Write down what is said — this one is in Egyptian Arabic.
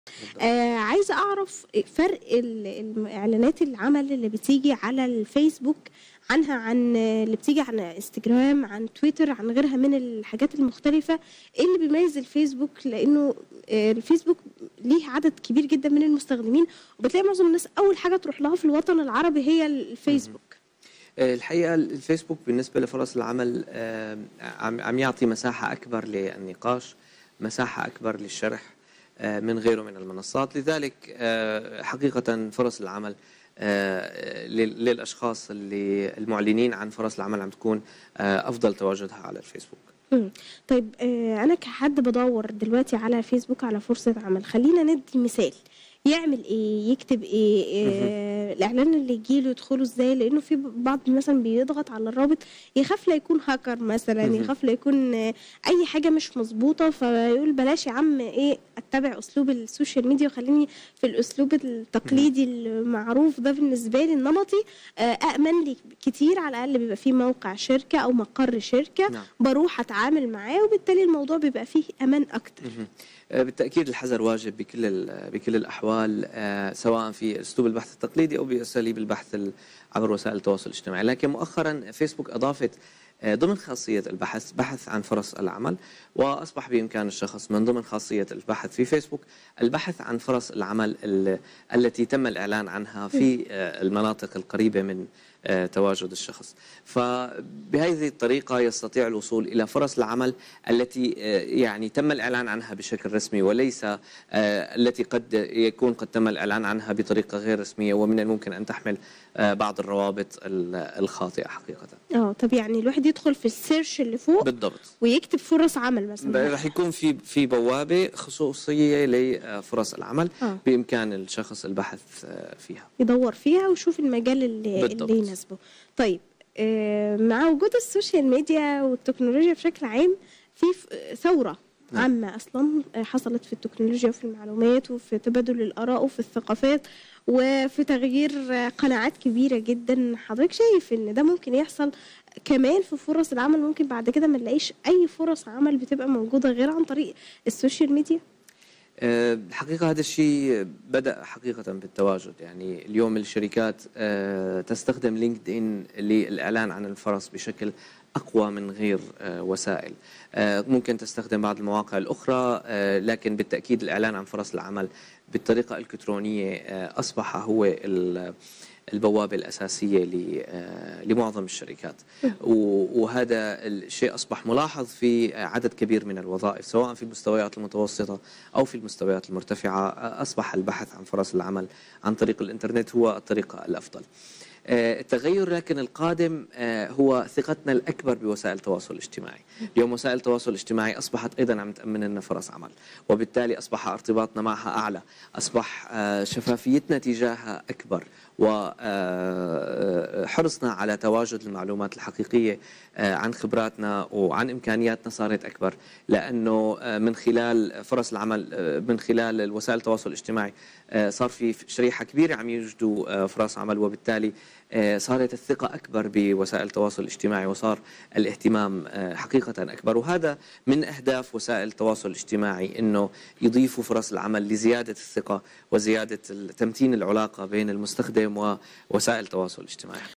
آه عايزه اعرف فرق ال- الاعلانات العمل اللي بتيجي على الفيسبوك عنها عن اللي بتيجي عن انستجرام عن تويتر عن غيرها من الحاجات المختلفه ايه اللي بيميز الفيسبوك لانه آه، الفيسبوك ليه عدد كبير جدا من المستخدمين وبتلاقي معظم الناس اول حاجه تروح لها في الوطن العربي هي الفيسبوك آه، الحقيقه الفيسبوك بالنسبه لفرص العمل آه، عم عم يعطي مساحه اكبر للنقاش مساحه اكبر للشرح آه، من غيره من المنصات لذلك آه، حقيقه فرص العمل آه، لل- للاشخاص اللي المعلنين عن فرص العمل عم تكون آه، افضل تواجدها على الفيسبوك مم. طيب آه، انا كحد بدور دلوقتي على فيسبوك على فرصه عمل خلينا ندي مثال يعمل ايه يكتب ايه آه الاعلان اللي يجيله يدخله ازاي لانه في بعض مثلا بيضغط على الرابط يخاف لا يكون هاكر مثلا مهم. يخاف لا يكون آه، اي حاجه مش مظبوطه فيقول بلاش يا عم ايه اتبع اسلوب السوشيال ميديا وخليني في الاسلوب التقليدي المعروف ده بالنسبه لي النمطي آه، امن لي كتير على الاقل بيبقى فيه موقع شركه او مقر شركه نعم. بروح اتعامل معاه وبالتالي الموضوع بيبقى فيه امان اكتر مهم. آه، بالتاكيد الحذر واجب بكل ال- بكل الاحوال آه، سواء في اسلوب البحث التقليدي او باساليب البحث ال- عبر وسائل التواصل الاجتماعي لكن مؤخرا فيسبوك اضافت آه، ضمن خاصيه البحث بحث عن فرص العمل واصبح بامكان الشخص من ضمن خاصيه البحث في فيسبوك البحث عن فرص العمل ال- التي تم الاعلان عنها في آه، المناطق القريبه من آه، تواجد الشخص فبهذه الطريقة يستطيع الوصول إلى فرص العمل التي آه، يعني تم الإعلان عنها بشكل رسمي وليس آه، التي قد يكون قد تم الإعلان عنها بطريقة غير رسمية ومن الممكن أن تحمل آه، بعض الروابط ال- الخاطئة حقيقة اه طب يعني الواحد يدخل في السيرش اللي فوق بالضبط ويكتب فرص عمل مثلا رح يكون في في بوابة خصوصية لفرص العمل آه. بإمكان الشخص البحث آه، فيها يدور فيها ويشوف المجال اللي, بالضبط. اللي يناسبه طيب آه، مع وجود السوشيال ميديا والتكنولوجيا بشكل عام في ف- ثورة نعم. عامة أصلا آه، حصلت في التكنولوجيا وفي المعلومات وفي تبادل الآراء وفي الثقافات وفي تغيير آه، قناعات كبيرة جدا حضرتك شايف إن ده ممكن يحصل كمان في فرص العمل ممكن بعد كده ما نلاقيش أي فرص عمل بتبقى موجودة غير عن طريق السوشيال ميديا آه، الحقيقة هذا الشيء بدأ حقيقة بالتواجد يعني اليوم الشركات آه، تستخدم لينكد إن للإعلان عن الفرص بشكل أقوى من غير آه، وسائل آه، ممكن تستخدم بعض المواقع الأخرى آه، لكن بالتأكيد الإعلان عن فرص العمل بالطريقة الإلكترونية آه، أصبح هو ال- البوابة الأساسية ل- آه، لمعظم الشركات و- وهذا الشيء أصبح ملاحظ في عدد كبير من الوظائف سواء في المستويات المتوسطة أو في المستويات المرتفعة آه، أصبح البحث عن فرص العمل عن طريق الإنترنت هو الطريقة الأفضل آه، التغير لكن القادم آه، هو ثقتنا الأكبر بوسائل التواصل الاجتماعي اليوم وسائل التواصل الاجتماعي أصبحت أيضا عم تأمن لنا فرص عمل وبالتالي أصبح ارتباطنا معها أعلى أصبح آه، شفافيتنا تجاهها أكبر وحرصنا على تواجد المعلومات الحقيقية آه، عن خبراتنا وعن إمكانياتنا صارت أكبر لأنه آه، من خلال فرص العمل آه، من خلال الوسائل التواصل الاجتماعي آه، صار في شريحة كبيرة عم يوجدوا آه، فرص عمل وبالتالي آه، صارت الثقة أكبر بوسائل التواصل الاجتماعي وصار الاهتمام آه، حقيقة أكبر وهذا من أهداف وسائل التواصل الاجتماعي أنه يضيفوا فرص العمل لزيادة الثقة وزيادة تمتين العلاقة بين المستخدم ووسائل التواصل الاجتماعي